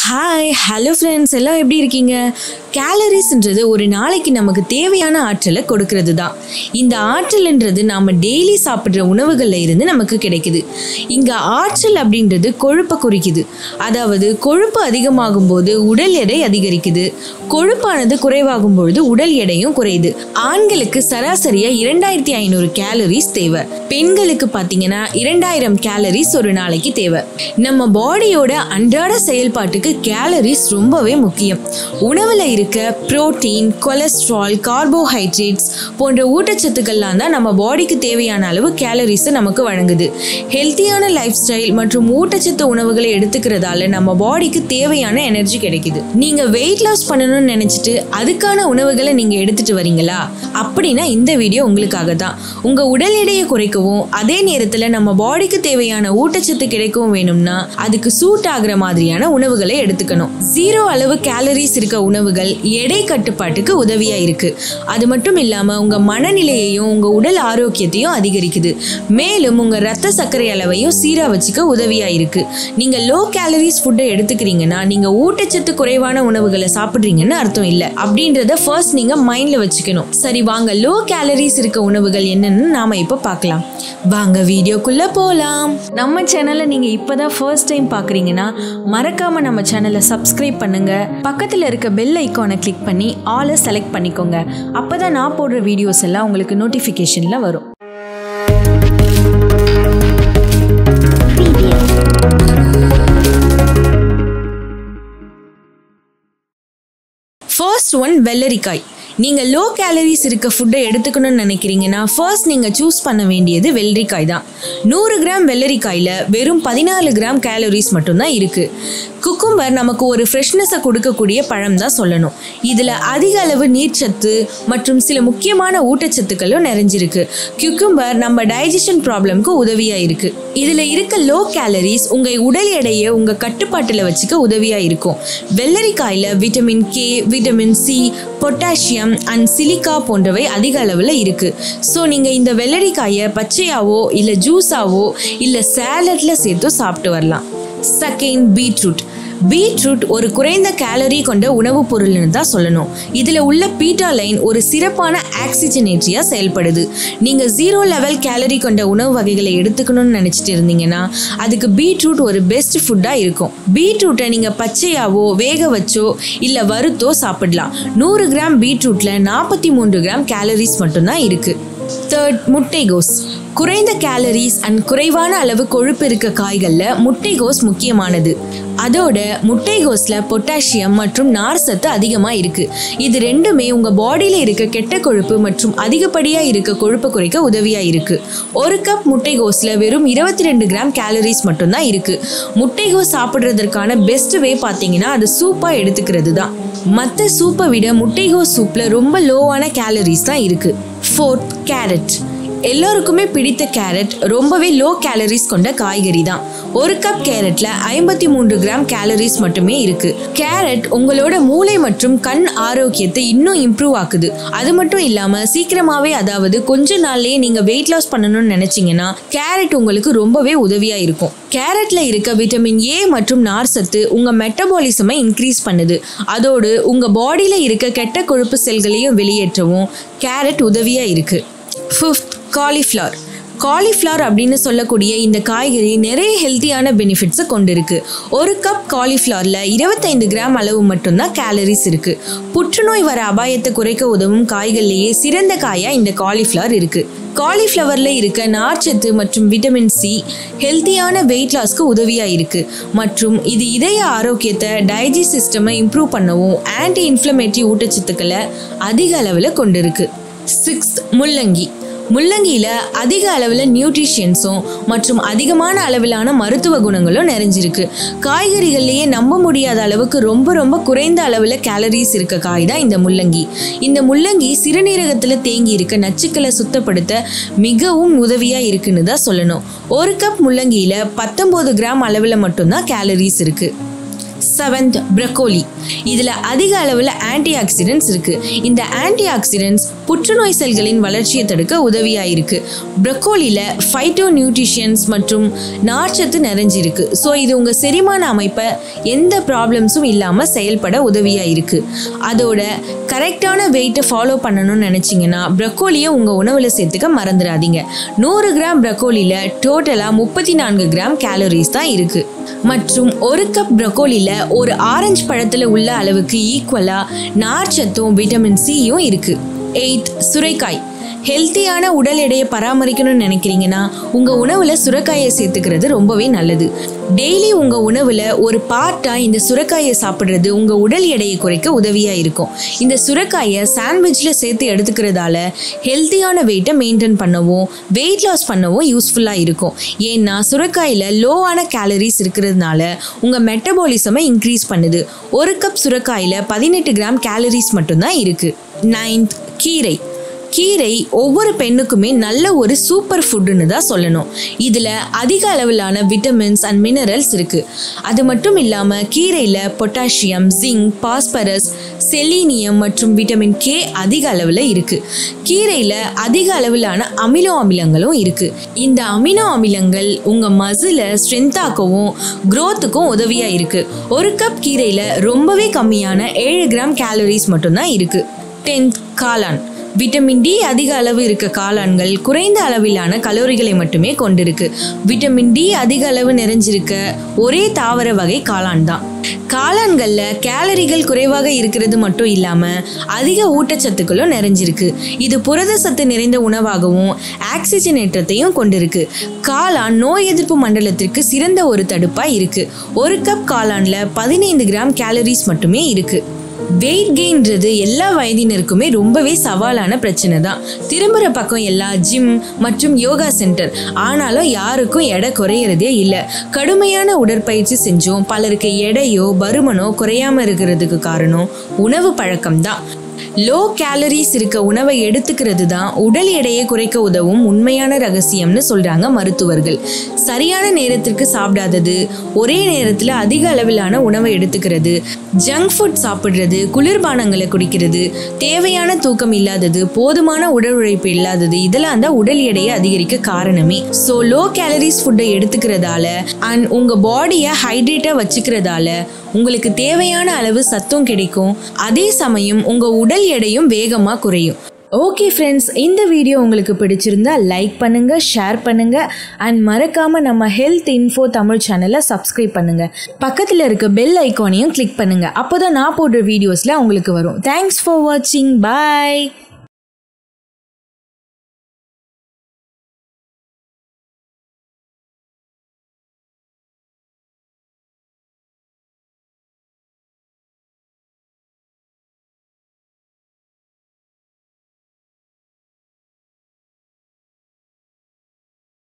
hi hello friends எல்லாம் எப்படி இருக்கீங்க கேலரிஸ்ன்றது ஒரு நாளைக்கு நமக்கு தேவையான ஆற்றலை கொடுக்கறது தான் இந்த ஆற்றல்ன்றது நாம் டெய்லி சாப்பிட்ற உணவுகளில் இருந்து நமக்கு கிடைக்குது இங்கே ஆற்றல் அப்படின்றது கொழுப்பை குறிக்குது அதாவது கொழுப்பு அதிகமாகும் போது உடல் எடை அதிகரிக்குது கொழுப்பானது குறைவாகும் பொழுது உடல் எடையும் குறையுது ஆண்களுக்கு சராசரியாக இரண்டாயிரத்தி ஐநூறு கேலரிஸ் தேவை பெண்களுக்கு பார்த்தீங்கன்னா இரண்டாயிரம் கேலரிஸ் ஒரு நாளைக்கு தேவை நம்ம பாடியோட அன்றாட செயல்பாட்டுக்கு கேலரிஸ் ரொம்பவே முக்கியம் உணவில் இருக்க புரோட்டீன் கொலஸ்ட்ரால் கார்போஹைட்ரேட்ஸ் போன்ற ஊட்டச்சத்துக்கள்லாம் தான் நம்ம பாடிக்கு தேவையான அளவு கேலரிஸை நமக்கு வழங்குது ஹெல்த்தியான லைஃப் ஸ்டைல் மற்றும் ஊட்டச்சத்து உணவுகளை எடுத்துக்கிறதால நம்ம பாடிக்கு தேவையான எனர்ஜி கிடைக்குது நீங்க வெயிட் லாஸ் பண்ணணும்னு நினைச்சிட்டு அதுக்கான உணவுகளை நீங்க எடுத்துட்டு வரீங்களா அப்படின்னா இந்த வீடியோ உங்களுக்காக தான் உங்க உடல் எடையை குறைக்கவும் அதே நேரத்துல நம்ம பாடிக்கு தேவையான ஊட்டச்சத்து கிடைக்கவும் வேணும்னா அதுக்கு சூட் ஆகுற மாதிரியான உணவுகளை எடுத்துக்கணும் ஜீரோ அளவு கேலரிஸ் இருக்க உணவுகள் எடை கட்டுப்பாட்டுக்கு உதவியா இருக்கு அது மட்டும் இல்லாம உங்க மனநிலையையும் உங்க உடல் ஆரோக்கியத்தையும் அதிகரிக்குது மேலும் உங்க ரத்த சர்க்கரை அளவையும் சீரா வச்சுக்க உதவியா இருக்கு நீங்க லோ கேலரிஸ் ஃபுட்டை எடுத்துக்கிறீங்கன்னா நீங்க ஊட்டச்சத்து குறைவான உணவுகளை சாப்பிடுறீங்கன்னு அர்த்தம் இல்ல அப்படின்றத ஃபர்ஸ்ட் நீங்க மைண்ட்ல வச்சுக்கணும் சரி வாங்க லோ கேலரிஸ் இருக்க உணவுகள் என்னன்னு நாம இப்ப பார்க்கலாம் வாங்க வீடியோக்குள்ள போலாம் நம்ம சேனலை நீங்க இப்பதான் ஃபர்ஸ்ட் டைம் பாக்குறீங்கன்னா மறக்காம நம்ம சேனலை சப்ஸ்கிரைப் பண்ணுங்க பக்கத்துல இருக்க பெல் ஐக்கானை கிளிக் பண்ணி ஆலை செலக்ட் பண்ணிக்கோங்க அப்பதான் நான் போடுற வீடியோஸ் எல்லாம் உங்களுக்கு நோட்டிஃபிகேஷன்ல வரும் ஃபர்ஸ்ட் ஒன் வெள்ளரிக்காய் நீங்கள் லோ கேலரிஸ் இருக்க ஃபுட்டை எடுத்துக்கணும்னு நினைக்கிறீங்கன்னா ஃபர்ஸ்ட் நீங்கள் சூஸ் பண்ண வேண்டியது வெள்ளரிக்காய் தான் நூறு கிராம் வெள்ளரிக்காயில் வெறும் பதினாலு கிராம் கேலரிஸ் மட்டும்தான் இருக்குது குக்கும்பர் நமக்கு ஒரு ஃப்ரெஷ்னஸை கொடுக்கக்கூடிய பழம் தான் சொல்லணும் இதில் அதிக அளவு நீர்ச்சத்து மற்றும் சில முக்கியமான ஊட்டச்சத்துக்களும் நிறைஞ்சிருக்கு குக்கும்பர் நம்ம டைஜஷன் ப்ராப்ளம்க்கு உதவியாக இருக்குது இதில் இருக்க லோ கேலரிஸ் உங்கள் உடல் எடையை உங்கள் கட்டுப்பாட்டில் வச்சுக்க உதவியாக இருக்கும் வெள்ளரிக்காயில் vitamin K vitamin C potassium and silica போன்றவை அதிக அளவில் இருக்குது ஸோ நீங்கள் இந்த வெள்ளரிக்காயை பச்சையாவோ இல்லை ஜூஸாவோ இல்லை சேலட்டில் சேர்த்து சாப்பிட்டு வரலாம் செகண்ட் பீட்ரூட் பீட்ரூட் ஒரு குறைந்த கேலரி கொண்ட உணவுப் பொருள்னு தான் சொல்லணும் இதில் உள்ள பீட்டா லைன் ஒரு சிறப்பான ஆக்சிஜனேட்டரியாக செயல்படுது நீங்கள் ஜீரோ லெவல் கேலரி கொண்ட உணவு வகைகளை எடுத்துக்கணும்னு நினச்சிட்டு இருந்தீங்கன்னா அதுக்கு பீட்ரூட் ஒரு பெஸ்ட் ஃபுட்டாக இருக்கும் பீட்ரூட்டை நீங்கள் பச்சையாவோ வேக வச்சோ இல்லை வறுத்தோ சாப்பிடலாம் நூறு கிராம் பீட்ரூட்டில் நாற்பத்தி மூன்று கிராம் கேலரிஸ் மட்டும்தான் இருக்குது தேர்ட் முட்டைகோஸ் குறைந்த கேலரிஸ் அண்ட் குறைவான அளவு கொழுப்பு இருக்க காய்களில் முட்டைகோஸ் முக்கியமானது அதோட முட்டைகோஸில் பொட்டாசியம் மற்றும் நார் சத்து அதிகமாக இருக்கு இது ரெண்டுமே உங்கள் பாடியில் இருக்க கெட்ட கொழுப்பு மற்றும் அதிகப்படியாக இருக்க கொழுப்பை குறைக்க உதவியாக இருக்கு ஒரு கப் முட்டைகோஸில் வெறும் இருபத்தி ரெண்டு கிராம் கேலரிஸ் மட்டும்தான் இருக்கு முட்டைகோஸ் சாப்பிட்றதற்கான பெஸ்ட் வே பார்த்தீங்கன்னா அது சூப்பாக எடுத்துக்கிறது தான் மற்ற சூப்பை விட முட்டைகோஸ் சூப்பில் ரொம்ப லோவான கேலரிஸ் தான் இருக்கு ஃபோர்த் கேரட் எல்லோருக்குமே பிடித்த கேரட் ரொம்பவே லோ கேலரிஸ் கொண்ட காய்கறி தான் ஒரு கப் கேரட்ல ஐம்பத்தி மூன்று கிராம் கேலரிஸ் மட்டுமே இருக்கு கேரட் உங்களோட மூளை மற்றும் கண் ஆரோக்கியத்தை இன்னும் இம்ப்ரூவ் ஆக்குது அது மட்டும் இல்லாம சீக்கிரமாவே அதாவது கொஞ்ச நாள்லயே நீங்க வெயிட் லாஸ் பண்ணணும்னு நினைச்சீங்கன்னா கேரட் உங்களுக்கு ரொம்பவே உதவியா இருக்கும் கேரட்ல இருக்க விட்டமின் ஏ மற்றும் நார் சத்து உங்க மெட்டபாலிசமை இன்க்ரீஸ் பண்ணுது அதோடு உங்க பாடியில இருக்க கெட்ட கொழுப்பு செல்களையும் வெளியேற்றவும் கேரட் உதவியா இருக்கு ஃபிஃப்த் காலிஃப்ளவர் காலிஃப்ளவர் அப்படின்னு சொல்லக்கூடிய இந்த காய்கறி நிறைய ஹெல்த்தியான பெனிஃபிட்ஸை கொண்டிருக்கு ஒரு கப் காலிஃப்ளவரில் இருபத்தைந்து கிராம் அளவு மட்டும்தான் கேலரிஸ் இருக்கு புற்றுநோய் வர அபாயத்தை குறைக்க உதவும் காய்கள்லேயே சிறந்த காயாக இந்த காலிஃப்ளவர் இருக்கு காலிஃப்ளவரில் இருக்க நார்ச்சத்து மற்றும் விட்டமின் சி ஹெல்த்தியான வெயிட் லாஸ்க்கு உதவியாக இருக்குது மற்றும் இது இதய ஆரோக்கியத்தை டைஜஸ்ட் சிஸ்டமை இம்ப்ரூவ் பண்ணவும் ஆன்டி இன்ஃப்ளமேட்டரி ஊட்டச்சத்துக்களை அதிக அளவில் கொண்டிருக்கு சிக்ஸ்த் முள்ளங்கி முள்ளங்கியில் அதிக அளவில் நியூட்ரிஷியன்ஸும் மற்றும் அதிகமான அளவிலான மருத்துவ குணங்களும் நிறைஞ்சிருக்கு காய்கறிகள்லேயே நம்ப முடியாத அளவுக்கு ரொம்ப ரொம்ப குறைந்த அளவில் கேலரிஸ் இருக்க காய் தான் இந்த முள்ளங்கி இந்த முள்ளங்கி சிறுநீரகத்தில் தேங்கி இருக்க நச்சுக்களை சுத்தப்படுத்த மிகவும் உதவியாக இருக்குன்னு தான் சொல்லணும் ஒரு கப் முள்ளங்கியில் பத்தொம்போது கிராம் அளவில் மட்டும்தான் கேலரிஸ் இருக்குது செவன்த் ப்ரக்கோலி இதில் அதிக அளவில் ஆன்டி ஆக்சிடென்ட்ஸ் இருக்குது இந்த ஆன்டி ஆக்சிடென்ட்ஸ் புற்றுநோய் செல்களின் வளர்ச்சியை தடுக்க உதவியாக இருக்கு ப்ரக்கோலியில் ஃபைட்டோ நியூட்ரிஷன்ஸ் மற்றும் நார்ச்சத்து நிறைஞ்சிருக்கு ஸோ இது உங்கள் செரிமான அமைப்பை எந்த ப்ராப்ளம்ஸும் இல்லாமல் செயல்பட உதவியாக இருக்கு அதோட கரெக்டான வெயிட்டை ஃபாலோ பண்ணணும்னு நினச்சிங்கன்னா ப்ரக்கோலியை உங்கள் உணவில் சேர்த்துக்க மறந்துடாதீங்க நூறு கிராம் ப்ரக்கோலியில் டோட்டலாக முப்பத்தி நான்கு கிராம் கேலரிஸ் தான் இருக்குது மற்றும் ஒரு கப் ப்ரக்கோலியில் ஒரு ஆரஞ்சு பழத்தில் உள்ள அளவுக்கு ஈக்குவலாக நார்ச்சத்தும் விட்டமின் சியும் இருக்குது எயித் சுரைக்காய் ஹெல்த்தியான உடல் எடையை பராமரிக்கணும்னு நினைக்கிறீங்கன்னா உங்கள் உணவில் சுரைக்காயை சேர்த்துக்கிறது ரொம்பவே நல்லது டெய்லி உங்கள் உணவில் ஒரு பார்ட்டாக இந்த சுரைக்காயை சாப்பிட்றது உங்கள் உடல் எடையை குறைக்க உதவியாக இருக்கும் இந்த சுரைக்காயை சாண்ட்விச்சில் சேர்த்து எடுத்துக்கிறதால ஹெல்த்தியான வெயிட்டை மெயின்டைன் பண்ணவும் வெயிட் லாஸ் பண்ணவும் யூஸ்ஃபுல்லாக இருக்கும் ஏன்னா சுரைக்காயில் லோவான கேலரிஸ் இருக்கிறதுனால உங்கள் மெட்டபாலிசமை இன்க்ரீஸ் பண்ணுது ஒரு கப் சுரைக்காயில் பதினெட்டு கிராம் கேலரிஸ் மட்டும்தான் இருக்குது நைன்த் கீரை கீரை ஒவ்வொரு பெண்ணுக்குமே நல்ல ஒரு சூப்பர் ஃபுட்டுன்னு தான் சொல்லணும் இதில் அதிக அளவிலான விட்டமின்ஸ் அண்ட் மினரல்ஸ் இருக்குது அது மட்டும் இல்லாமல் கீரையில் பொட்டாசியம் ஜிங்க் பாஸ்பரஸ் செலீனியம் மற்றும் விட்டமின் கே அதிக அளவில் இருக்குது கீரையில் அதிக அளவிலான அமினோ அமிலங்களும் இருக்குது இந்த அமினோ அமிலங்கள் உங்கள் மசிலை ஸ்ட்ரென்த்தாக்கவும் க்ரோத்துக்கும் உதவியாக இருக்குது ஒரு கப் கீரையில் ரொம்பவே கம்மியான ஏழு கிராம் கேலரிஸ் மட்டும்தான் இருக்குது டென்த் காளான் விட்டமின் டி அதிக அளவு இருக்க காளான்கள் குறைந்த அளவிலான கலோரிகளை மட்டுமே கொண்டிருக்கு விட்டமின் டி அதிக அளவு நிறைஞ்சிருக்க ஒரே தாவர வகை காளான் தான் காளான்களில் கேலரிகள் குறைவாக இருக்கிறது மட்டும் இல்லாமல் அதிக ஊட்டச்சத்துக்களும் நிறைஞ்சிருக்கு இது புரத சத்து நிறைந்த உணவாகவும் ஆக்சிஜனேற்றத்தையும் கொண்டிருக்கு காளான் நோய் எதிர்ப்பு மண்டலத்திற்கு சிறந்த ஒரு தடுப்பாக இருக்கு ஒரு கப் காளானில் பதினைந்து கிராம் கேலரிஸ் மட்டுமே இருக்குது வெயிட் கெயின்றது எல்லா வயதினருக்குமே ரொம்பவே சவாலான பிரச்சனை தான் திரும்புகிற பக்கம் எல்லா ஜிம் மற்றும் யோகா சென்டர் ஆனாலும் யாருக்கும் எடை குறையிறதே இல்லை கடுமையான உடற்பயிற்சி செஞ்சோம் பலருக்கு எடையோ பருமனோ குறையாம இருக்கிறதுக்கு காரணம் உணவு பழக்கம் தான் லோ கேலரிஸ் இருக்க உணவை எடுத்துக்கிறது தான் உடல் எடையை குறைக்க உதவும் உண்மையான ரகசியம்னு சொல்றாங்க மருத்துவர்கள் சரியான நேரத்திற்கு சாப்பிடாதது ஒரே நேரத்தில் அதிக அளவிலான உணவை எடுத்துக்கிறது ஜங்க் ஃபுட் சாப்பிட்றது குளிர்பானங்களை குடிக்கிறது தேவையான தூக்கம் இல்லாதது போதுமான உடல் உழைப்பு இல்லாதது இதெல்லாம் தான் உடல் எடையை அதிகரிக்க காரணமே ஸோ லோ கேலரிஸ் ஃபுட்டை எடுத்துக்கிறதால அண்ட் உங்கள் பாடியை ஹைட்ரேட்டாக வச்சுக்கிறதால உங்களுக்கு தேவையான அளவு சத்தும் கிடைக்கும் அதே சமயம் உங்கள் உடல் எடையும் வேகமாக குறையும் ஓகே ஃப்ரெண்ட்ஸ் இந்த வீடியோ உங்களுக்கு பிடிச்சிருந்தா லைக் பண்ணுங்க ஷேர் பண்ணுங்க அண்ட் மறக்காம நம்ம ஹெல்த் இன்ஃபோ தமிழ் சேனலை சப்ஸ்கிரைப் பண்ணுங்க பக்கத்தில் இருக்க பெல் ஐக்கானையும் கிளிக் பண்ணுங்க அப்போதான் நான் போடுற வீடியோஸ்ல உங்களுக்கு வரும் தேங்க்ஸ் ஃபார் வாட்சிங் பாய்